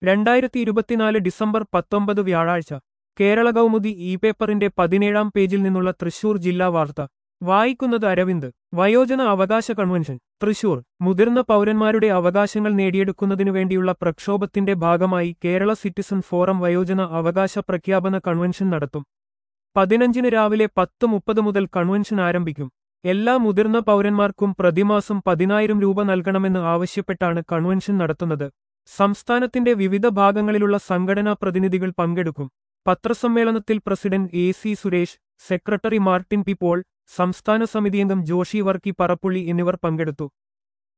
രണ്ടായിരത്തി ഇരുപത്തിനാല് ഡിസംബർ പത്തൊമ്പത് വ്യാഴാഴ്ച കേരള കൗമുദി ഇ പേപ്പറിന്റെ പതിനേഴാം പേജിൽ നിന്നുള്ള തൃശൂർ ജില്ലാ വാർത്ത വായിക്കുന്നത് അരവിന്ദ് വയോജന അവകാശ കൺവെൻഷൻ തൃശൂർ മുതിർന്ന പൗരന്മാരുടെ അവകാശങ്ങൾ നേടിയെടുക്കുന്നതിനു വേണ്ടിയുള്ള പ്രക്ഷോഭത്തിന്റെ ഭാഗമായി കേരള സിറ്റിസൺ ഫോറം വയോജന അവകാശ പ്രഖ്യാപന കൺവെൻഷൻ നടത്തും പതിനഞ്ചിന് രാവിലെ പത്ത് മുപ്പത് മുതൽ കൺവെൻഷൻ ആരംഭിക്കും എല്ലാ മുതിർന്ന പൗരന്മാർക്കും പ്രതിമാസം പതിനായിരം രൂപ നൽകണമെന്ന് ആവശ്യപ്പെട്ടാണ് കൺവെൻഷൻ നടത്തുന്നത് സംസ്ഥാനത്തിന്റെ വിവിധ ഭാഗങ്ങളിലുള്ള സംഘടനാ പ്രതിനിധികൾ പങ്കെടുക്കും പത്രസമ്മേളനത്തിൽ president A C Suresh secretary Martin P Paul സംസ്ഥാന സമിതിയംഗം ജോഷി വർക്കി പറപ്പുള്ളി എന്നിവർ പങ്കെടുത്തു